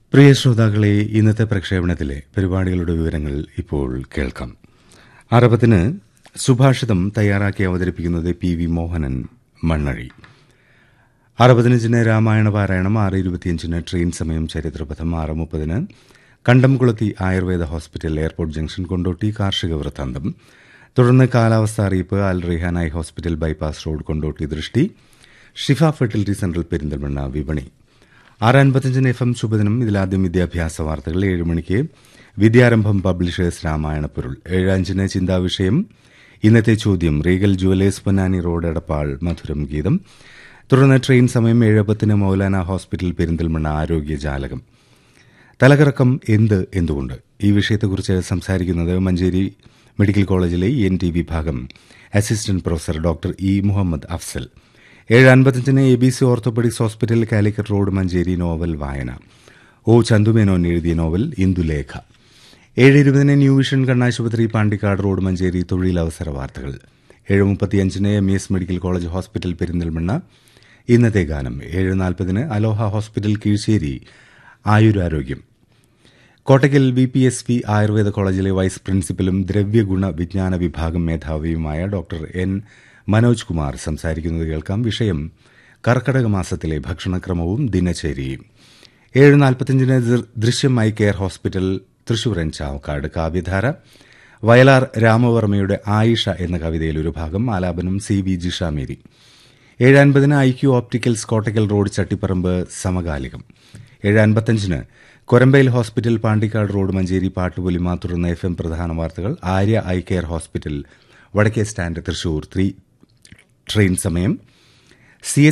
പ്രിയ ശ്രോതാക്കളെ ഇന്നത്തെ പ്രക്ഷേപണത്തിലെ പരിപാടികളുടെ വിവരങ്ങൾ ഇപ്പോൾ കേൾക്കാം അറബത്തിന് സുഭാഷിതം തയ്യാറാക്കി അവതരിപ്പിക്കുന്നത് പി വി മോഹനൻ മണ്ണഴി അറുപതിനഞ്ചിന് രാമായണ പാരായണം ആറ് ഇരുപത്തിയഞ്ചിന് ട്രെയിൻ സമയം ചരിത്രപഥം ആറ് മുപ്പതിന് കണ്ടംകുളത്തി Ayurveda hospital airport junction Kondotty കാർഷിക വൃത്താന്തം തുടർന്ന് കാലാവസ്ഥ അറിയിപ്പ് അൽ റിഹാനായി hospital bypass road Kondotty Drishti Shifa fertility centre Perinthalmanna വിപണി ആറ് അൻപത്തിയഞ്ചിന് എഫ് എം ശുഭദിനം ഇതിലാദ്യം വിദ്യാഭ്യാസ വാർത്തകൾ ഏഴ് മണിക്ക് വിദ്യാരംഭം പബ്ലിഷേഴ്സ് രാമായണപ്പൊരുൾ ഏഴ് അഞ്ചിന് ചിന്താവിഷയം ഇന്നത്തെ ചോദ്യം Regal jewellers Ponnani road Edappal മധുരം ഗീതം തുടർന്ന് ട്രെയിൻ സമയം ഏഴ് പത്തിന് മൌലാന ഹോസ്പിറ്റൽ പെരിന്തൽമണ്ണ ആരോഗ്യജാലകം തലകറക്കം എന്ത് എന്തുകൊണ്ട് ഈ വിഷയത്തെക്കുറിച്ച് സംസാരിക്കുന്നത് മഞ്ചേരി മെഡിക്കൽ കോളേജിലെ എൻ ടി വിഭാഗം assistant professor doctor E Muhammad Afsal ഏഴ് അൻപത്തഞ്ചിന് A B C orthopaedics hospital Calicut road Manjeri novel വായന ഒ ചന്തുമേനോൻ എഴുതിയ നോവൽ ഇന്ദുലേഖ ഏഴ് ഇരുപതിന് ന്യൂ വിഷൻ കണ്ണാശുപത്രി പാണ്ടിക്കാട് റോഡ് മഞ്ചേരി തൊഴിലവസര വാർത്തകൾ ഏഴ് മുപ്പത്തിയഞ്ചിന് M S medical college hospital Perinthalmanna ഇന്നത്തെ ഗാനം ഏഴ് നാൽപ്പതിന് അലോഹ ഹോസ്പിറ്റൽ കീഴ്ശ്ശേരി ആയുരാരോഗ്യം Kottakkal V P S V Ayurveda കോളേജിലെ വൈസ് പ്രിൻസിപ്പലും ദ്രവ്യഗുണ വിജ്ഞാന വിഭാഗം മേധാവിയുമായ ഡോക്ടർ എൻ മനോജ് കുമാർ സംസാരിക്കുന്നത് കേൾക്കാം വിഷയം കർക്കടക മാസത്തിലെ ഭക്ഷണക്രമവും ദിനചര്യയും ഏഴ് നാൽപ്പത്തിയഞ്ചിന് Drishyam eye care hospital Thrissur എൻ ചാവക്കാട് കാവ്യധാര വയലാർ രാമവർമ്മയുടെ ആയിഷ എന്ന കവിതയിൽ ഒരു ഭാഗം ആലാപനം സി വി ജിഷാമേരി ഏഴ് അൻപതിന് I Q opticals Kottakkal road Chattiparamba സമകാലികം ഏഴ് അൻപത്തഞ്ചിന് കൊരമ്പയിൽ ഹോസ്പിറ്റൽ പാണ്ടിക്കാട് റോഡ് മഞ്ചേരി പാട്ടുപൊലിമ തുടർന്ന് എഫ് എം പ്രധാന വാർത്തകൾ ആര്യ ഐ കെയർ ഹോസ്പിറ്റൽ വടക്കേ സ്റ്റാൻഡ് തൃശൂർ ത്രീ ട്രെയിൻ സമയം സി